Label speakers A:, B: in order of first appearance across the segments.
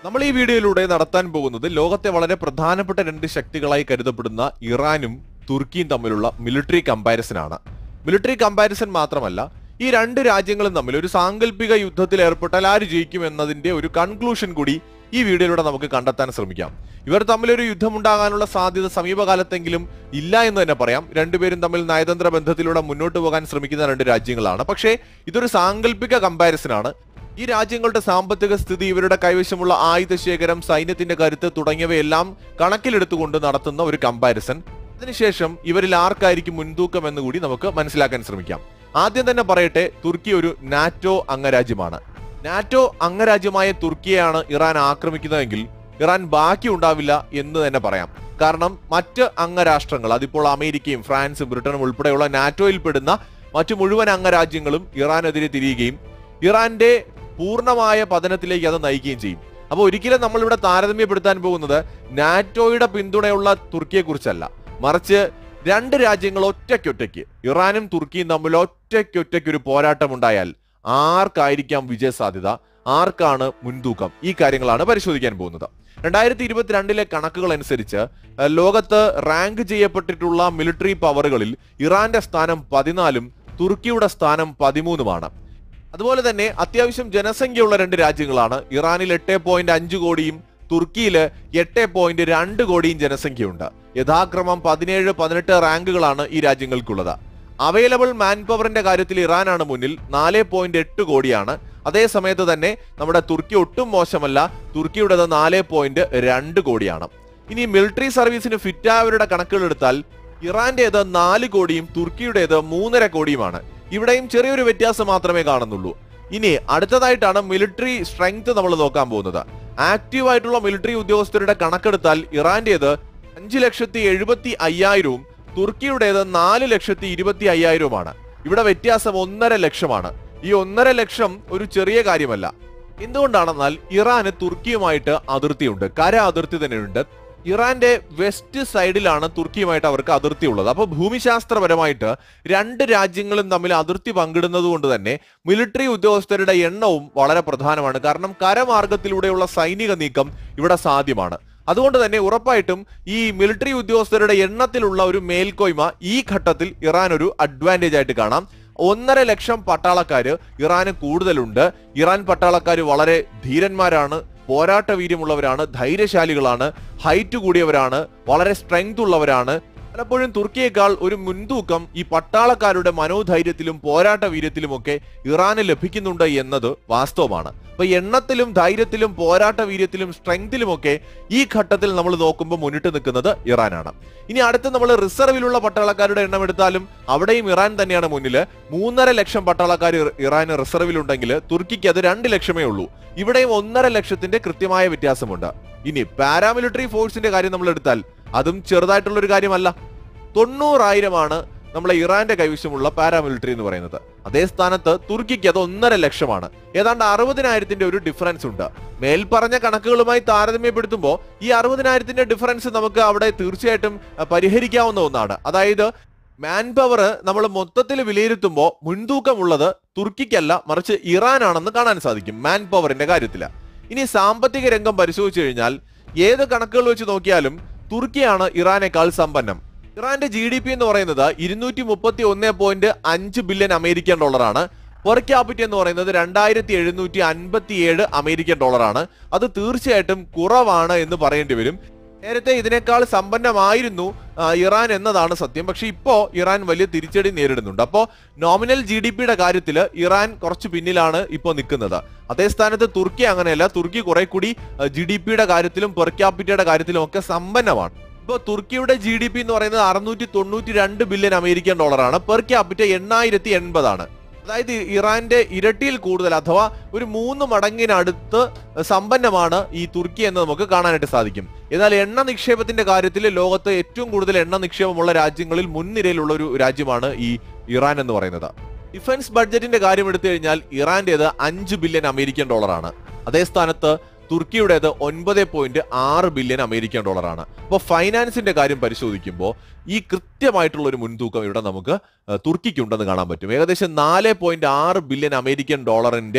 A: നമ്മൾ ഈ വീഡിയോയിലൂടെ നടത്താൻ പോകുന്നത് ലോകത്തെ വളരെ പ്രധാനപ്പെട്ട രണ്ട് ശക്തികളായി കരുതപ്പെടുന്ന ഇറാനും തുർക്കിയും തമ്മിലുള്ള മിലിറ്ററി കമ്പാരിസൺ ആണ് മിലിറ്ററി കമ്പാരിസൺ മാത്രമല്ല ഈ രണ്ട് രാജ്യങ്ങളും തമ്മിൽ ഒരു സാങ്കല്പിക യുദ്ധത്തിൽ ഏർപ്പെട്ടാൽ ആര് ജയിക്കും എന്നതിന്റെ ഒരു കൺക്ലൂഷൻ കൂടി ഈ വീഡിയോയിലൂടെ നമുക്ക് കണ്ടെത്താൻ ശ്രമിക്കാം ഇവർ തമ്മിലൊരു യുദ്ധമുണ്ടാകാനുള്ള സാധ്യത സമീപകാലത്തെങ്കിലും ഇല്ല എന്ന് തന്നെ പറയാം രണ്ടുപേരും തമ്മിൽ നയതന്ത്ര ബന്ധത്തിലൂടെ മുന്നോട്ട് പോകാൻ ശ്രമിക്കുന്ന രണ്ട് രാജ്യങ്ങളാണ് പക്ഷേ ഇതൊരു സാങ്കല്പിക കമ്പാരിസൺ ആണ് ഈ രാജ്യങ്ങളുടെ സാമ്പത്തിക സ്ഥിതി ഇവരുടെ കൈവശമുള്ള ആയുധശേഖരം സൈന്യത്തിന്റെ കരുത്ത് തുടങ്ങിയവയെല്ലാം കണക്കിലെടുത്തുകൊണ്ട് നടത്തുന്ന ഒരു കമ്പാരിസൺ അതിനുശേഷം ഇവരിൽ ആർക്കായിരിക്കും മുൻതൂക്കം എന്ന് കൂടി നമുക്ക് മനസ്സിലാക്കാൻ ശ്രമിക്കാം ആദ്യം തന്നെ പറയട്ടെ തുർക്കി ഒരു നാറ്റോ അംഗരാജ്യമാണ് നാറ്റോ അംഗരാജ്യമായ തുർക്കിയെയാണ് ഇറാൻ ആക്രമിക്കുന്നതെങ്കിൽ ഇറാൻ ബാക്കി ഉണ്ടാവില്ല എന്ന് തന്നെ പറയാം കാരണം മറ്റ് അംഗരാഷ്ട്രങ്ങൾ അതിപ്പോൾ അമേരിക്കയും ഫ്രാൻസും ബ്രിട്ടനും ഉൾപ്പെടെയുള്ള നാറ്റോയിൽ പെടുന്ന മറ്റു മുഴുവൻ അംഗരാജ്യങ്ങളും ഇറാനെതിരെ തിരിയുകയും ഇറാന്റെ പൂർണ്ണമായ പതനത്തിലേക്ക് അത് നയിക്കുകയും ചെയ്യും അപ്പോൾ ഒരിക്കലും നമ്മളിവിടെ താരതമ്യപ്പെടുത്താൻ പോകുന്നത് നാറ്റോയുടെ പിന്തുണയുള്ള തുർക്കിയെ കുറിച്ചല്ല മറിച്ച് രണ്ട് രാജ്യങ്ങൾ ഒറ്റയ്ക്കൊറ്റയ്ക്ക് ഇറാനും തുർക്കിയും തമ്മിൽ ഒറ്റയ്ക്കൊറ്റയ്ക്ക് ഒരു പോരാട്ടം ഉണ്ടായാൽ ആർക്കായിരിക്കാം വിജയ സാധ്യത ആർക്കാണ് മുൻതൂക്കം ഈ കാര്യങ്ങളാണ് പരിശോധിക്കാൻ പോകുന്നത് രണ്ടായിരത്തി ഇരുപത്തിരണ്ടിലെ കണക്കുകൾ അനുസരിച്ച് ഏഹ്, ലോകത്ത് റാങ്ക് ചെയ്യപ്പെട്ടിട്ടുള്ള മിലിറ്ററി പവറുകളിൽ ഇറാന്റെ സ്ഥാനം പതിനാലും തുർക്കിയുടെ സ്ഥാനം പതിമൂന്നുമാണ് അതുപോലെ തന്നെ അത്യാവശ്യം ജനസംഖ്യയുള്ള രണ്ട് രാജ്യങ്ങളാണ് ഇറാനിൽ എട്ട് പോയിന്റ് അഞ്ച് കോടിയും തുർക്കിയിൽ എട്ട് പോയിന്റ് രണ്ട് കോടിയും ജനസംഖ്യയുണ്ട് യഥാക്രമം പതിനേഴ് പതിനെട്ട് റാങ്കുകളാണ് ഈ രാജ്യങ്ങൾക്കുള്ളത് അവൈലബിൾ മാൻ പവറിന്റെ കാര്യത്തിൽ ഇറാനാണ് മുന്നിൽ നാല് പോയിന്റ് എട്ട് കോടിയാണ് അതേ സമയത്ത് തന്നെ നമ്മുടെ തുർക്കി ഒട്ടും മോശമല്ല തുർക്കിയുടേത് നാല് പോയിന്റ് രണ്ട് കോടിയാണ് ഇനി മിലിറ്ററി സർവീസിന് ഫിറ്റായവരുടെ കണക്കുകൾ എടുത്താൽ ഇറാന്റേത് നാല് കോടിയും തുർക്കിയുടേത് മൂന്നര കോടിയുമാണ് ഇവിടെയും ചെറിയൊരു വ്യത്യാസം മാത്രമേ കാണുന്നുള്ളൂ ഇനി അടുത്തതായിട്ടാണ് മിലിറ്ററി സ്ട്രെങ്ത് നമ്മൾ നോക്കാൻ പോകുന്നത് ആക്റ്റീവ് ആയിട്ടുള്ള മിലിറ്ററി ഉദ്യോഗസ്ഥരുടെ കണക്കെടുത്താൽ ഇറാന്റേത് അഞ്ച് ലക്ഷത്തി എഴുപത്തി അയ്യായിരവും തുർക്കിയുടേത് നാല് ലക്ഷത്തി ഇരുപത്തി അയ്യായിരവുമാണ് ഇവിടെ വ്യത്യാസം ഒന്നര ലക്ഷമാണ് ഈ ഒന്നര ലക്ഷം ഒരു ചെറിയ കാര്യമല്ല എന്തുകൊണ്ടാണെന്നാൽ ഇറാന് തുർക്കിയുമായിട്ട് അതിർത്തിയുണ്ട് കര അതിർത്തി തന്നെയുണ്ട് ഇറാന്റെ വെസ്റ്റ് സൈഡിലാണ് തുർക്കിയുമായിട്ട് അവർക്ക് അതിർത്തി ഉള്ളത് അപ്പോൾ ഭൂമിശാസ്ത്രപരമായിട്ട് രണ്ട് രാജ്യങ്ങളും തമ്മിൽ അതിർത്തി പങ്കിടുന്നത് കൊണ്ട് തന്നെ മിലിറ്ററി ഉദ്യോഗസ്ഥരുടെ എണ്ണവും വളരെ പ്രധാനമാണ് കാരണം കരമാർഗത്തിലൂടെയുള്ള സൈനിക നീക്കം ഇവിടെ സാധ്യമാണ് അതുകൊണ്ട് തന്നെ ഉറപ്പായിട്ടും ഈ മിലിറ്ററി ഉദ്യോഗസ്ഥരുടെ എണ്ണത്തിലുള്ള ഒരു മേൽക്കോയ്മ ഈ ഘട്ടത്തിൽ ഇറാൻ ഒരു അഡ്വാൻറ്റേജ് ആയിട്ട് കാണാം ഒന്നര ലക്ഷം പട്ടാളക്കാര് ഇറാന് കൂടുതലുണ്ട് ഇറാൻ പട്ടാളക്കാർ വളരെ ധീരന്മാരാണ് പോരാട്ട വീര്യമുള്ളവരാണ് ധൈര്യശാലികളാണ് ഹൈറ്റ് കൂടിയവരാണ് വളരെ സ്ട്രെങ്ത് ഉള്ളവരാണ് പലപ്പോഴും തുർക്കിയേക്കാൾ ഒരു മുൻതൂക്കം ഈ പട്ടാളക്കാരുടെ മനോധൈര്യത്തിലും പോരാട്ട വീര്യത്തിലുമൊക്കെ ഇറാന് ലഭിക്കുന്നുണ്ട് എന്നത് വാസ്തവമാണ് അപ്പൊ എണ്ണത്തിലും ധൈര്യത്തിലും പോരാട്ട വീര്യത്തിലും സ്ട്രെങ്തിലുമൊക്കെ ഈ ഘട്ടത്തിൽ നമ്മൾ നോക്കുമ്പോൾ മുന്നിട്ട് നിൽക്കുന്നത് ഇറാനാണ് ഇനി അടുത്ത് നമ്മൾ റിസർവിലുള്ള പട്ടാളക്കാരുടെ എണ്ണം എടുത്താലും അവിടെയും ഇറാൻ തന്നെയാണ് മുന്നിൽ മൂന്നര ലക്ഷം പട്ടാളക്കാർ ഇറാന് റിസർവിലുണ്ടെങ്കിൽ തുർക്കിക്ക് അത് രണ്ട് ലക്ഷമേ ഉള്ളൂ ഇവിടെയും ഒന്നര ലക്ഷത്തിന്റെ കൃത്യമായ വ്യത്യാസമുണ്ട് ഇനി പാരാമിലിറ്ററി ഫോഴ്സിന്റെ കാര്യം നമ്മൾ എടുത്താൽ അതും ചെറുതായിട്ടുള്ള ഒരു കാര്യമല്ല തൊണ്ണൂറായിരമാണ് നമ്മളെ ഇറാന്റെ കൈവശമുള്ള പാരാമിലിറ്ററി എന്ന് പറയുന്നത് അതേ സ്ഥാനത്ത് തുർക്കിക്ക് അത് ഒന്നര ലക്ഷമാണ് ഏതാണ്ട് അറുപതിനായിരത്തിന്റെ ഒരു ഡിഫറൻസ് ഉണ്ട് മേൽപ്പറഞ്ഞ കണക്കുകളുമായി താരതമ്യപ്പെടുത്തുമ്പോൾ ഈ അറുപതിനായിരത്തിന്റെ ഡിഫറൻസ് നമുക്ക് അവിടെ തീർച്ചയായിട്ടും അഹ്, പരിഹരിക്കാവുന്ന ഒന്നാണ് അതായത് മാൻ പവർ നമ്മൾ മൊത്തത്തിൽ വിലയിരുത്തുമ്പോൾ മുൻതൂക്കമുള്ളത് തുർക്കിക്കല്ല മറിച്ച് ഇറാനാണെന്ന് കാണാൻ സാധിക്കും മാൻ പവറിന്റെ കാര്യത്തിൽ ഇനി സാമ്പത്തിക രംഗം പരിശോധിച്ചു കഴിഞ്ഞാൽ ഏത് കണക്കുകൾ വെച്ച് നോക്കിയാലും തുർക്കിയാണ് ഇറാനേക്കാൾ സമ്പന്നം ഇറാന്റെ ജി ഡി പി എന്ന് പറയുന്നത് ഇരുന്നൂറ്റി മുപ്പത്തി ഒന്ന് പോയിന്റ് അഞ്ച് ബില്യൺ അമേരിക്കൻ ഡോളറാണ് പെർ ക്യാപിറ്റ എന്ന് പറയുന്നത് രണ്ടായിരത്തി എഴുന്നൂറ്റി അൻപത്തി ഏഴ് അമേരിക്കൻ ഡോളറാണ് അത് തീർച്ചയായിട്ടും കുറവാണ് എന്ന് പറയേണ്ടി വരും നേരത്തെ ഇതിനേക്കാൾ സമ്പന്നമായിരുന്നു ആ, ഇറാൻ എന്നതാണ് സത്യം പക്ഷെ ഇപ്പോ ഇറാൻ വലിയ തിരിച്ചടി നേരിടുന്നുണ്ട് അപ്പോ നോമിനൽ ജി ഡി പിയുടെ കാര്യത്തിൽ ഇറാൻ കുറച്ച് പിന്നിലാണ് ഇപ്പോൾ നിൽക്കുന്നത് അതേ സ്ഥാനത്ത് തുർക്കി അങ്ങനെയല്ല തുർക്കി കുറെ കൂടി ജി ഡി പിയുടെ കാര്യത്തിലും പെർ ക്യാപിറ്റയുടെ കാര്യത്തിലും ഒക്കെ സമ്പന്നമാണ് ഇപ്പോൾ തുർക്കിയുടെ ജി ഡി പി എന്ന് പറയുന്നത് അറുന്നൂറ്റി തൊണ്ണൂറ്റി രണ്ട് ബില്യൺ അമേരിക്കൻ ഡോളറാണ് പെർ ക്യാപിറ്റ എണ്ണായിരത്തി എൺപതാണ് അതായത് ഇറാന്റെ ഇരട്ടിയിൽ കൂടുതൽ അഥവാ ഒരു മൂന്ന് മടങ്ങിനടുത്ത് സമ്പന്നമാണ് ഈ തുർക്കി എന്ന് നമുക്ക് കാണാനായിട്ട് സാധിക്കും എന്നാൽ എണ്ണ നിക്ഷേപത്തിന്റെ കാര്യത്തിൽ ലോകത്ത് ഏറ്റവും കൂടുതൽ എണ്ണ നിക്ഷേപമുള്ള രാജ്യങ്ങളിൽ മുൻനിരയിലുള്ള ഒരു രാജ്യമാണ് ഈ ഇറാൻ എന്ന് പറയുന്നത് ഡിഫൻസ് ബഡ്ജറ്റിന്റെ കാര്യം എടുത്തു കഴിഞ്ഞാൽ ഇറാന്റേത് അഞ്ച് ബില്യൺ അമേരിക്കൻ ഡോളറാണ് അതേ സ്ഥാനത്ത് തുർക്കിയുടേത് ഒൻപത് പോയിന്റ് ആറ് ബില്യൺ അമേരിക്കൻ ഡോളറാണ് അപ്പോൾ ഫൈനാൻസിന്റെ കാര്യം പരിശോധിക്കുമ്പോൾ ഈ കൃത്യമായിട്ടുള്ള ഒരു മുൻതൂക്കം ഇവിടെ നമുക്ക് ഏഹ്, തുർക്കിക്കുണ്ടെന്ന് കാണാൻ പറ്റും ഏകദേശം നാല് പോയിന്റ് ആറ് ബില്യൺ അമേരിക്കൻ ഡോളറിന്റെ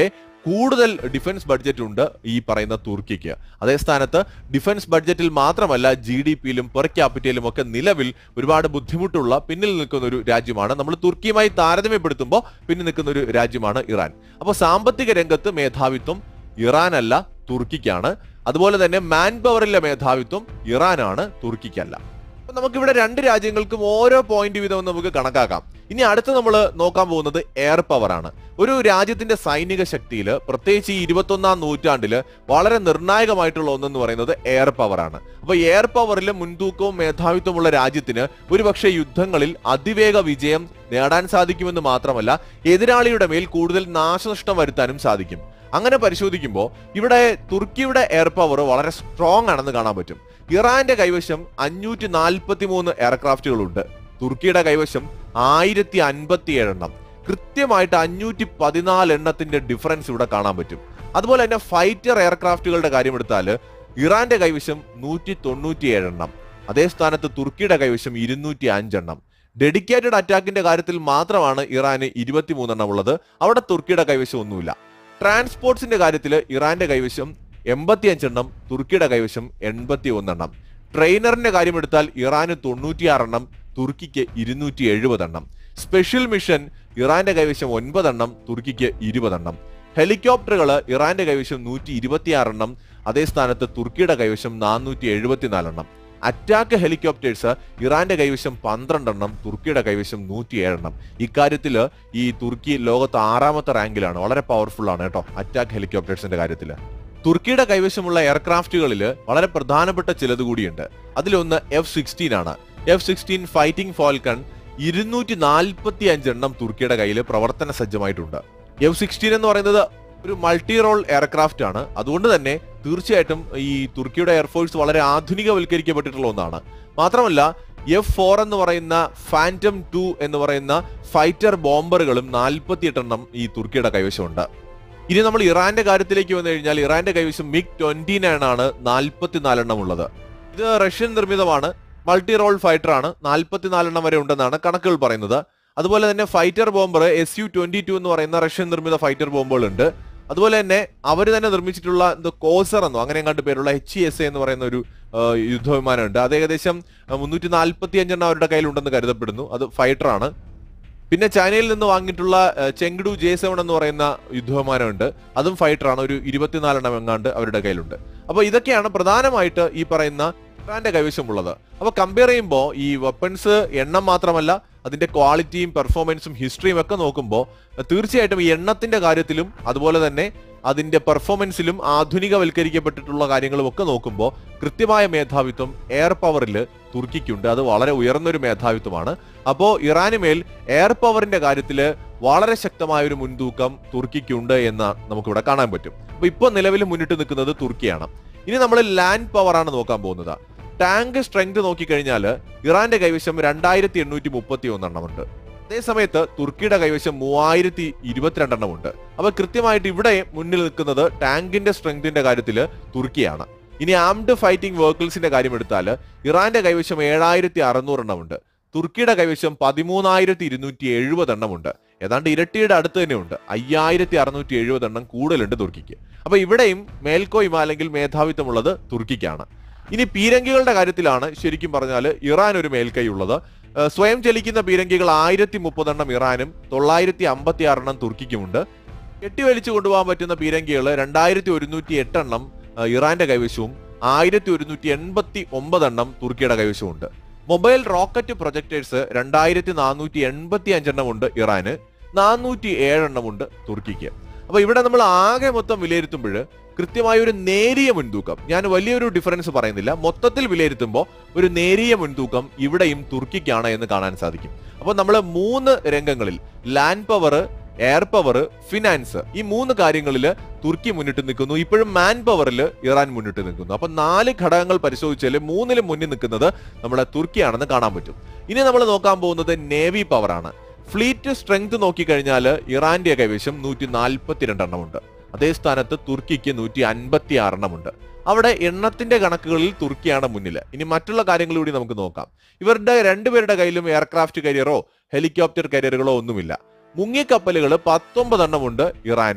A: കൂടുതൽ ഡിഫൻസ് ബഡ്ജറ്റ് ഉണ്ട് ഈ പറയുന്ന തുർക്കിക്ക് അതേ സ്ഥാനത്ത് ഡിഫൻസ് ബഡ്ജറ്റിൽ മാത്രമല്ല ജി ഡി പിയിലും പെർ ക്യാപിറ്റയിലും ഒക്കെ നിലവിൽ ഒരുപാട് ബുദ്ധിമുട്ടുള്ള പിന്നിൽ നിൽക്കുന്ന ഒരു രാജ്യമാണ് നമ്മൾ തുർക്കിയുമായി താരതമ്യപ്പെടുത്തുമ്പോൾ പിന്നിൽ നിൽക്കുന്ന ഒരു രാജ്യമാണ് ഇറാൻ അപ്പോൾ സാമ്പത്തിക രംഗത്ത് മേധാവിത്വം ഇറാനല്ല തുർക്കിക്കാണ് അതുപോലെ തന്നെ മാൻ പവറിലെ മേധാവിത്വം ഇറാനാണ് തുർക്കിക്കല്ല അപ്പൊ നമുക്കിവിടെ രണ്ട് രാജ്യങ്ങൾക്കും ഓരോ പോയിന്റ് വീതം നമുക്ക് കണക്കാക്കാം ഇനി അടുത്ത് നമ്മൾ നോക്കാൻ പോകുന്നത് എയർ പവർ ആണ് ഒരു രാജ്യത്തിന്റെ സൈനിക ശക്തിയിൽ പ്രത്യേകിച്ച് ഈ ഇരുപത്തൊന്നാം നൂറ്റാണ്ടില് വളരെ നിർണായകമായിട്ടുള്ള ഒന്നെന്ന് പറയുന്നത് എയർ പവർ ആണ് അപ്പൊ എയർ പവറിൽ മുൻതൂക്കവും മേധാവിത്വമുള്ള രാജ്യത്തിന് ഒരുപക്ഷെ യുദ്ധങ്ങളിൽ അതിവേഗ വിജയം നേടാൻ സാധിക്കുമെന്ന് മാത്രമല്ല എതിരാളിയുടെ മേൽ കൂടുതൽ നാശനഷ്ടം വരുത്താനും സാധിക്കും അങ്ങനെ പരിശോധിക്കുമ്പോൾ ഇവിടെ തുർക്കിയുടെ എയർ പവർ വളരെ സ്ട്രോങ് ആണെന്ന് കാണാൻ പറ്റും ഇറാന്റെ കൈവശം അഞ്ഞൂറ്റി നാൽപ്പത്തി മൂന്ന് എയർക്രാഫ്റ്റുകളുണ്ട് തുർക്കിയുടെ കൈവശം ആയിരത്തി അൻപത്തി എണ്ണം കൃത്യമായിട്ട് അഞ്ഞൂറ്റി പതിനാല് എണ്ണത്തിന്റെ ഡിഫറൻസ് ഇവിടെ കാണാൻ പറ്റും അതുപോലെ തന്നെ ഫൈറ്റർ എയർക്രാഫ്റ്റുകളുടെ കാര്യം എടുത്താൽ ഇറാന്റെ കൈവശം നൂറ്റി തൊണ്ണൂറ്റിയേഴ് എണ്ണം അതേ സ്ഥാനത്ത് തുർക്കിയുടെ കൈവശം ഇരുന്നൂറ്റി അഞ്ചെണ്ണം ഡെഡിക്കേറ്റഡ് അറ്റാക്കിന്റെ കാര്യത്തിൽ മാത്രമാണ് ഇറാന് ഇരുപത്തിമൂന്നെണ്ണം ഉള്ളത് അവിടെ തുർക്കിയുടെ കൈവശം ഒന്നുമില്ല ട്രാൻസ്പോർട്സിന്റെ കാര്യത്തിൽ ഇറാന്റെ കൈവശം എൺപത്തിയഞ്ചെണ്ണം തുർക്കിയുടെ കൈവശം എൺപത്തി ഒന്നെണ്ണം ട്രെയിനറിന്റെ കാര്യം എടുത്താൽ ഇറാന് തൊണ്ണൂറ്റിയാറെണ്ണം തുർക്കിക്ക് ഇരുന്നൂറ്റി എഴുപതെണ്ണം സ്പെഷ്യൽ മിഷൻ ഇറാന്റെ കൈവശം ഒൻപതെണ്ണം തുർക്കിക്ക് ഇരുപതെണ്ണം ഹെലികോപ്റ്ററുകൾ ഇറാന്റെ കൈവശം നൂറ്റി ഇരുപത്തിയാറെണ്ണം അതേ സ്ഥാനത്ത് തുർക്കിയുടെ കൈവശം നാനൂറ്റി എഴുപത്തിനാലെണ്ണം അറ്റാക്ക് ഹെലികോപ്റ്റേഴ്സ് ഇറാന്റെ കൈവശം പന്ത്രണ്ടെണ്ണം തുർക്കിയുടെ കൈവശം നൂറ്റിയേഴെണ്ണം ഇക്കാര്യത്തിൽ ഈ തുർക്കി ലോകത്ത് ആറാമത്തെ റാങ്കിലാണ് വളരെ പവർഫുൾ ആണ് കേട്ടോ അറ്റാക്ക് ഹെലികോപ്റ്റേഴ്സിന്റെ കാര്യത്തിൽ തുർക്കിയുടെ കൈവശമുള്ള എയർക്രാഫ്റ്റുകളിൽ വളരെ പ്രധാനപ്പെട്ട ചിലത് കൂടിയുണ്ട് അതിലൊന്ന് എഫ് സിക്സ്റ്റീൻ ആണ് എഫ് സിക്സ്റ്റീൻ ഫൈറ്റിംഗ് ഫാൽക്കൺ ഇരുന്നൂറ്റി നാൽപ്പത്തി അഞ്ചെണ്ണം തുർക്കിയുടെ കയ്യിൽ പ്രവർത്തന സജ്ജമായിട്ടുണ്ട് എഫ് സിക്സ്റ്റീൻ എന്ന് പറയുന്നത് ഒരു മൾട്ടി റോൾ എയർക്രാഫ്റ്റ് ആണ് അതുകൊണ്ട് തന്നെ തീർച്ചയായിട്ടും ഈ തുർക്കിയുടെ എയർഫോഴ്സ് വളരെ ആധുനികവൽക്കരിക്കപ്പെട്ടിട്ടുള്ള ഒന്നാണ് മാത്രമല്ല എഫ് ഫോർ എന്ന് പറയുന്ന ഫാൻറ്റം ടു എന്ന് പറയുന്ന ഫൈറ്റർ ബോംബറുകളും നാൽപ്പത്തിയെട്ടെണ്ണം ഈ തുർക്കിയുടെ കൈവശമുണ്ട് ഇനി നമ്മൾ ഇറാന്റെ കാര്യത്തിലേക്ക് വന്നു കഴിഞ്ഞാൽ ഇറാന്റെ കൈവശം മിഗ് ട്വന്റി നയൻ ആണ് നാൽപ്പത്തിനാലെണ്ണം ഉള്ളത് ഇത് റഷ്യൻ നിർമ്മിതമാണ് മൾട്ടി റോൾ ഫൈറ്റർ ആണ് നാൽപ്പത്തിനാലെണ്ണം വരെ ഉണ്ടെന്നാണ് കണക്കുകൾ പറയുന്നത് അതുപോലെ തന്നെ fighter bomber S U twenty two എന്ന് പറയുന്ന റഷ്യൻ നിർമ്മിത ഫൈറ്റർ ബോംബുകളുണ്ട് അതുപോലെ തന്നെ അവർ തന്നെ നിർമ്മിച്ചിട്ടുള്ള എന്തോ കോസർ എന്നോ അങ്ങനെ കണ്ട് പേരുള്ള എച്ച് എസ് എന്ന് പറയുന്ന ഒരു ആ, യുദ്ധവിമാനമുണ്ട് അത് ഏകദേശം മുന്നൂറ്റി നാൽപ്പത്തി അഞ്ചെണ്ണം അവരുടെ കയ്യിലുണ്ടെന്ന് കരുതപ്പെടുന്നു അത് ഫൈറ്റർ ആണ് പിന്നെ ചൈനയിൽ നിന്ന് വാങ്ങിയിട്ടുള്ള ആ, ചെങ്ഡു ജെ സെവൻ എന്ന് പറയുന്ന യുദ്ധവിമാനമുണ്ട് അതും ഫൈറ്റർ ആണ് ഒരു ഇരുപത്തിനാലെണ്ണം എങ്ങാണ്ട് അവരുടെ കയ്യിലുണ്ട് അപ്പോൾ ഇതൊക്കെയാണ് പ്രധാനമായിട്ട് ഈ പറയുന്ന ഇറാന്റെ കൈവശമുള്ളത് അപ്പോൾ കമ്പയർ ചെയ്യുമ്പോൾ ഈ വെപ്പൺസ് എണ്ണം മാത്രമല്ല അതിന്റെ ക്വാളിറ്റിയും പെർഫോമൻസും ഹിസ്റ്ററിയും ഒക്കെ നോക്കുമ്പോൾ തീർച്ചയായിട്ടും ഈ എണ്ണത്തിന്റെ കാര്യത്തിലും അതുപോലെ തന്നെ അതിന്റെ പെർഫോമൻസിലും ആധുനികവൽക്കരിക്കപ്പെട്ടിട്ടുള്ള കാര്യങ്ങളും ഒക്കെ നോക്കുമ്പോൾ കൃത്യമായ മേധാവിത്വം എയർ പവറിൽ തുർക്കിക്കുണ്ട് അത് വളരെ ഉയർന്നൊരു മേധാവിത്വമാണ് അപ്പോൾ ഇറാന് മേൽ എയർ പവറിന്റെ കാര്യത്തിൽ വളരെ ശക്തമായ ഒരു മുൻതൂക്കം തുർക്കിക്കുണ്ട് എന്ന് നമുക്കിവിടെ കാണാൻ പറ്റും അപ്പൊ ഇപ്പോൾ നിലവിൽ മുന്നിട്ട് നിൽക്കുന്നത് തുർക്കിയാണ് ഇനി നമ്മൾ ലാൻഡ് പവർ ആണ് നോക്കാൻ പോകുന്നത് ടാങ്ക് സ്ട്രെങ്ത് നോക്കിക്കഴിഞ്ഞാൽ ഇറാന്റെ കൈവശം രണ്ടായിരത്തി എണ്ണൂറ്റി മുപ്പത്തി ഒന്നെണ്ണമുണ്ട് അതേസമയത്ത് തുർക്കിയുടെ കൈവശം മൂവായിരത്തി ഇരുപത്തിരണ്ടെണ്ണം ഉണ്ട് അപ്പൊ കൃത്യമായിട്ട് ഇവിടെ മുന്നിൽ നിൽക്കുന്നത് ടാങ്കിന്റെ സ്ട്രെങ്തിന്റെ കാര്യത്തിൽ തുർക്കിയാണ് ഇനി ആംഡ് ഫൈറ്റിംഗ് വെഹിക്കിൾസിന്റെ കാര്യം എടുത്താൽ ഇറാന്റെ കൈവശം ഏഴായിരത്തി അറുന്നൂറെണ്ണം ഉണ്ട് തുർക്കിയുടെ കൈവശം പതിമൂന്നായിരത്തി ഇരുന്നൂറ്റി എഴുപത് എണ്ണമുണ്ട് ഏതാണ്ട് ഇരട്ടിയുടെ അടുത്ത് തന്നെയുണ്ട് അയ്യായിരത്തി അറുന്നൂറ്റി എഴുപത് എണ്ണം കൂടുതലുണ്ട് തുർക്കിക്ക് അപ്പൊ ഇവിടെയും മേൽക്കോയ്മ അല്ലെങ്കിൽ മേധാവിത്വമുള്ളത് തുർക്കിക്കാണ് ഇനി പീരങ്കികളുടെ കാര്യത്തിലാണ് ശരിക്കും പറഞ്ഞാൽ ഇറാൻ ഒരു മേൽക്കൈ ഉള്ളത് ഏഹ് സ്വയം ചലിക്കുന്ന പീരങ്കികൾ ആയിരത്തി മുപ്പതെണ്ണം ഇറാനും തൊള്ളായിരത്തി അമ്പത്തി ആറെണ്ണം തുർക്കിക്കുമുണ്ട് കെട്ടിവലിച്ചു കൊണ്ടുപോകാൻ പറ്റുന്ന പീരങ്കികൾ രണ്ടായിരത്തി ഒരുന്നൂറ്റി എട്ടെണ്ണം ഏഹ് ഇറാന്റെ കൈവശവും ആയിരത്തി ഒരുന്നൂറ്റി എൺപത്തി ഒമ്പതെണ്ണം തുർക്കിയുടെ കൈവശമുണ്ട് മൊബൈൽ റോക്കറ്റ് പ്രൊജക്ടേഴ്സ് രണ്ടായിരത്തി നാനൂറ്റി എൺപത്തി അഞ്ചെണ്ണം ഉണ്ട് ഇറാന് നാനൂറ്റി ഏഴെണ്ണമുണ്ട് തുർക്കിക്ക് അപ്പൊ ഇവിടെ നമ്മൾ ആകെ മൊത്തം വിലയിരുത്തുമ്പോൾ കൃത്യമായ ഒരു നേരിയ മുൻതൂക്കം ഞാൻ വലിയൊരു ഡിഫറൻസ് പറയുന്നില്ല മൊത്തത്തിൽ വിലയിരുത്തുമ്പോൾ ഒരു നേരിയ മുൻതൂക്കം ഇവിടെയും തുർക്കിക്കാണ് എന്ന് കാണാൻ സാധിക്കും അപ്പോൾ നമ്മൾ മൂന്ന് രംഗങ്ങളിൽ land power air power finance ഈ മൂന്ന് കാര്യങ്ങളിൽ തുർക്കി മുന്നിട്ട് നിൽക്കുന്നു ഇപ്പോഴും മാൻ പവറിൽ ഇറാൻ മുന്നിട്ട് നിൽക്കുന്നു അപ്പൊ നാല് ഘടകങ്ങൾ പരിശോധിച്ചാൽ മൂന്നിലും മുന്നിൽ നിൽക്കുന്നത് നമ്മുടെ തുർക്കിയാണെന്ന് കാണാൻ പറ്റും ഇനി നമ്മൾ നോക്കാൻ പോകുന്നത് നേവി പവറാണ് ഫ്ലീറ്റ് സ്ട്രെങ്ത് നോക്കിക്കഴിഞ്ഞാൽ ഇറാന്റെ കൈവശം നൂറ്റി നാൽപ്പത്തിരണ്ടെണ്ണമുണ്ട് അതേ സ്ഥാനത്ത് തുർക്കിക്ക് നൂറ്റി അൻപത്തി ആറെണ്ണമുണ്ട് അവിടെ എണ്ണത്തിന്റെ കണക്കുകളിൽ തുർക്കിയാണ് മുന്നിൽ ഇനി മറ്റുള്ള കാര്യങ്ങൾ കൂടി നമുക്ക് നോക്കാം ഇവരുടെ രണ്ടുപേരുടെ കയ്യിലും എയർക്രാഫ്റ്റ് കരിയറോ ഹെലികോപ്റ്റർ കരിയറുകളോ ഒന്നുമില്ല മുങ്ങിക്കപ്പലുകൾ പത്തൊമ്പതെണ്ണമുണ്ട് ഇറാന്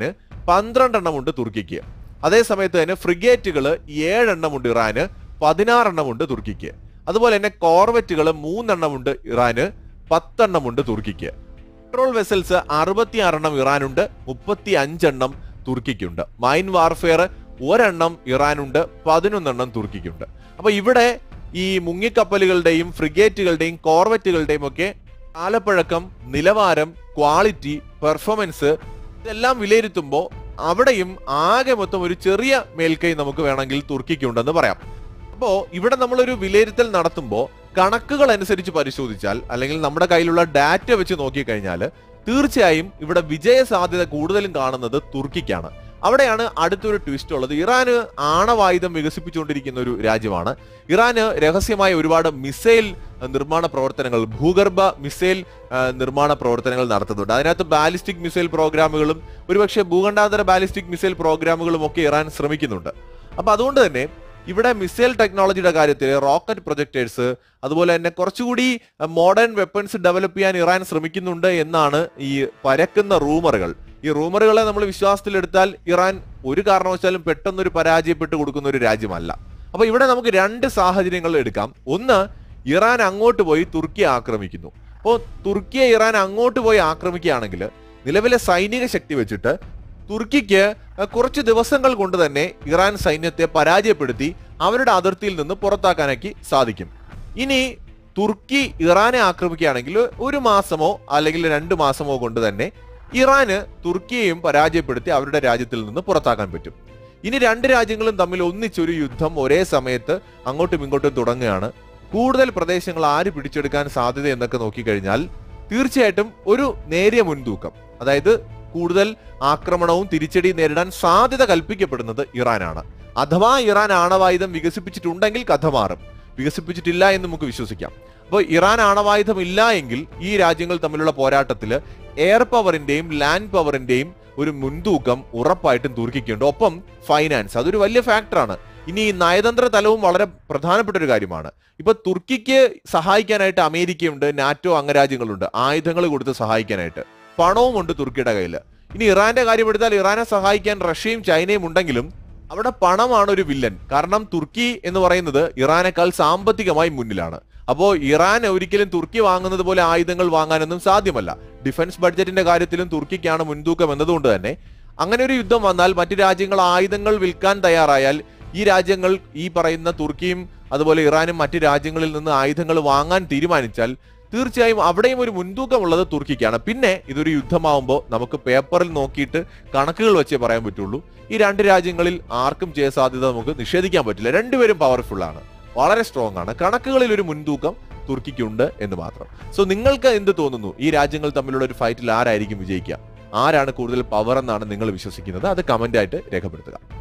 A: പന്ത്രണ്ടെണ്ണമുണ്ട് തുർക്കിക്ക് അതേ സമയത്ത് തന്നെ ഫ്രിഗേറ്റുകൾ ഏഴെണ്ണമുണ്ട് ഇറാന് പതിനാറെണ്ണമുണ്ട് തുർക്കിക്ക് അതുപോലെ തന്നെ കോർവെറ്റുകൾ മൂന്നെണ്ണമുണ്ട് ഇറാന് പത്തെണ്ണമുണ്ട് തുർക്കിക്ക് പെട്രോൾ വെസൽസ് അറുപത്തിയാറെണ്ണം ഇറാനുണ്ട് മുപ്പത്തി അഞ്ചെണ്ണം തുർക്കിക്കുണ്ട് മൈൻ വാർഫെയർ ഒരെണ്ണം ഇറാനുണ്ട് പതിനൊന്നെണ്ണം തുർക്കിക്കുണ്ട് അപ്പൊ ഇവിടെ ഈ മുങ്ങിക്കപ്പലുകളുടെയും ഫ്രിഗേറ്റുകളുടെയും കോർവെറ്റുകളുടെയും ഒക്കെ കാലപ്പഴക്കം നിലവാരം ക്വാളിറ്റി പെർഫോമൻസ് ഇതെല്ലാം വിലയിരുത്തുമ്പോൾ അവിടെയും ആകെ മൊത്തം ഒരു ചെറിയ മേൽക്കൈ നമുക്ക് വേണമെങ്കിൽ തുർക്കിക്കുണ്ടെന്ന് പറയാം അപ്പോൾ ഇവിടെ നമ്മളൊരു വിലയിരുത്തൽ നടത്തുമ്പോൾ കണക്കുകൾ അനുസരിച്ച് പരിശോധിച്ചാൽ അല്ലെങ്കിൽ നമ്മുടെ കയ്യിലുള്ള ഡാറ്റ വെച്ച് നോക്കിക്കഴിഞ്ഞാൽ തീർച്ചയായും ഇവിടെ വിജയ സാധ്യത കൂടുതലും കാണുന്നത് തുർക്കിക്കാണ് അവിടെയാണ് അടുത്തൊരു ട്വിസ്റ്റ് ഉള്ളത് ഇറാന് ആണവായുധം വികസിപ്പിച്ചുകൊണ്ടിരിക്കുന്ന ഒരു രാജ്യമാണ് ഇറാന് രഹസ്യമായ ഒരുപാട് മിസൈൽ നിർമ്മാണ പ്രവർത്തനങ്ങൾ ഭൂഗർഭ മിസൈൽ ആ, നിർമ്മാണ പ്രവർത്തനങ്ങൾ നടത്തുന്നുണ്ട് അതിനകത്ത് ബാലിസ്റ്റിക് മിസൈൽ പ്രോഗ്രാമുകളും ഒരുപക്ഷെ ഭൂഖണ്ഡാന്തര ബാലിസ്റ്റിക് മിസൈൽ പ്രോഗ്രാമുകളും ഒക്കെ ഇറാൻ ശ്രമിക്കുന്നുണ്ട് അപ്പൊ അതുകൊണ്ട് തന്നെ ഇവിടെ മിസൈൽ ടെക്നോളജിയുടെ കാര്യത്തിൽ റോക്കറ്റ് പ്രൊജക്ടേഴ്സ് അതുപോലെ തന്നെ കുറച്ചുകൂടി മോഡേൺ വെപ്പൺസ് ഡെവലപ്പ് ചെയ്യാൻ ഇറാൻ ശ്രമിക്കുന്നുണ്ട് എന്നാണ് ഈ പരക്കുന്ന റൂമറുകൾ ഈ റൂമറുകളെ നമ്മൾ വിശ്വാസത്തിലെടുത്താൽ ഇറാൻ ഒരു കാരണവശാലും പെട്ടെന്നൊരു പരാജയപ്പെട്ട് കൊടുക്കുന്ന ഒരു രാജ്യമല്ല അപ്പൊ ഇവിടെ നമുക്ക് രണ്ട് സാഹചര്യങ്ങൾ എടുക്കാം ഒന്ന് ഇറാൻ അങ്ങോട്ട് പോയി തുർക്കിയെ ആക്രമിക്കുന്നു അപ്പോൾ തുർക്കിയെ ഇറാൻ അങ്ങോട്ട് പോയി ആക്രമിക്കുകയാണെങ്കിൽ നിലവിലെ സൈനിക ശക്തി വെച്ചിട്ട് തുർക്കിക്ക് കുറച്ച് ദിവസങ്ങൾ കൊണ്ട് തന്നെ ഇറാൻ സൈന്യത്തെ പരാജയപ്പെടുത്തി അവരുടെ അതിർത്തിയിൽ നിന്ന് പുറത്താക്കാനാക്കി സാധിക്കും ഇനി തുർക്കി ഇറാനെ ആക്രമിക്കുകയാണെങ്കിൽ ഒരു മാസമോ അല്ലെങ്കിൽ രണ്ട് മാസമോ കൊണ്ട് തന്നെ ഇറാന് തുർക്കിയെയും പരാജയപ്പെടുത്തി അവരുടെ രാജ്യത്തിൽ നിന്ന് പുറത്താക്കാൻ പറ്റും ഇനി രണ്ട് രാജ്യങ്ങളും തമ്മിൽ ഒന്നിച്ചൊരു യുദ്ധം ഒരേ സമയത്ത് അങ്ങോട്ടും ഇങ്ങോട്ടും തുടങ്ങുകയാണ് കൂടുതൽ പ്രദേശങ്ങൾ ആര് പിടിച്ചെടുക്കാൻ സാധ്യത എന്നൊക്കെ നോക്കിക്കഴിഞ്ഞാൽ തീർച്ചയായിട്ടും ഒരു നേരിയ മുൻതൂക്കം അതായത് കൂടുതൽ ആക്രമണവും തിരിച്ചടിയും നേരിടാൻ സാധ്യത കൽപ്പിക്കപ്പെടുന്നത് ഇറാനാണ് അഥവാ ഇറാൻ ആണവായുധം വികസിപ്പിച്ചിട്ടുണ്ടെങ്കിൽ കഥ മാറും വികസിപ്പിച്ചിട്ടില്ല എന്ന് നമുക്ക് വിശ്വസിക്കാം അപ്പോൾ ഇറാൻ ആണവായുധം ഇല്ല എങ്കിൽ ഈ രാജ്യങ്ങൾ തമ്മിലുള്ള പോരാട്ടത്തിൽ എയർ പവറിന്റെയും ലാൻഡ് പവറിന്റെയും ഒരു മുൻതൂക്കം ഉറപ്പായിട്ടും തുർക്കിക്കുണ്ട് ഒപ്പം ഫൈനാൻസ് അതൊരു വലിയ ഫാക്ടറാണ് ഇനി ഈ നയതന്ത്ര തലവും വളരെ പ്രധാനപ്പെട്ട ഒരു കാര്യമാണ് ഇപ്പൊ തുർക്കിക്ക് സഹായിക്കാനായിട്ട് അമേരിക്കയുണ്ട് നാറ്റോ അംഗരാജ്യങ്ങളുണ്ട് ആയുധങ്ങൾ കൊടുത്ത് സഹായിക്കാനായിട്ട് പണവും ഉണ്ട് തുർക്കിയുടെ കയ്യിൽ ഇനി ഇറാന്റെ കാര്യം എടുത്താൽ ഇറാനെ സഹായിക്കാൻ റഷ്യയും ചൈനയും ഉണ്ടെങ്കിലും അവിടെ പണമാണ് ഒരു വില്ലൻ കാരണം തുർക്കി എന്ന് പറയുന്നത് ഇറാനേക്കാൾ സാമ്പത്തികമായി മുന്നിലാണ് അപ്പോൾ ഇറാൻ ഒരിക്കലും തുർക്കി വാങ്ങുന്നത് പോലെ ആയുധങ്ങൾ വാങ്ങാനൊന്നും സാധ്യമല്ല ഡിഫൻസ് ബഡ്ജറ്റിന്റെ കാര്യത്തിലും തുർക്കിക്കാണ് മുൻതൂക്കം എന്നതുകൊണ്ട് തന്നെ അങ്ങനെ ഒരു യുദ്ധം വന്നാൽ മറ്റു രാജ്യങ്ങൾ ആയുധങ്ങൾ വിൽക്കാൻ തയ്യാറായാൽ ഈ രാജ്യങ്ങൾ ഈ പറയുന്ന തുർക്കിയും അതുപോലെ ഇറാനും മറ്റു രാജ്യങ്ങളിൽ നിന്ന് ആയുധങ്ങൾ വാങ്ങാൻ തീരുമാനിച്ചാൽ തീർച്ചയായും അവിടെയും ഒരു മുൻതൂക്കമുള്ളത് തുർക്കിക്കാണ് പിന്നെ ഇതൊരു യുദ്ധമാവുമ്പോൾ നമുക്ക് പേപ്പറിൽ നോക്കിയിട്ട് കണക്കുകൾ വെച്ചേ പറയാൻ പറ്റുള്ളൂ ഈ രണ്ട് രാജ്യങ്ങളിൽ ആർക്കും ചെയ്യാൻ സാധ്യത നമുക്ക് നിഷേധിക്കാൻ പറ്റില്ല രണ്ടുപേരും പവർഫുൾ ആണ് വളരെ സ്ട്രോങ് ആണ് കണക്കുകളിൽ ഒരു മുൻതൂക്കം തുർക്കിക്കുണ്ട് എന്ന് മാത്രം സോ നിങ്ങൾക്ക് എന്ത് തോന്നുന്നു ഈ രാജ്യങ്ങൾ തമ്മിലുള്ള ഒരു ഫൈറ്റിൽ ആരായിരിക്കും വിജയിക്കുക ആരാണ് കൂടുതൽ പവർ എന്നാണ് നിങ്ങൾ വിശ്വസിക്കുന്നത് അത് കമന്റ് ആയിട്ട് രേഖപ്പെടുത്തുക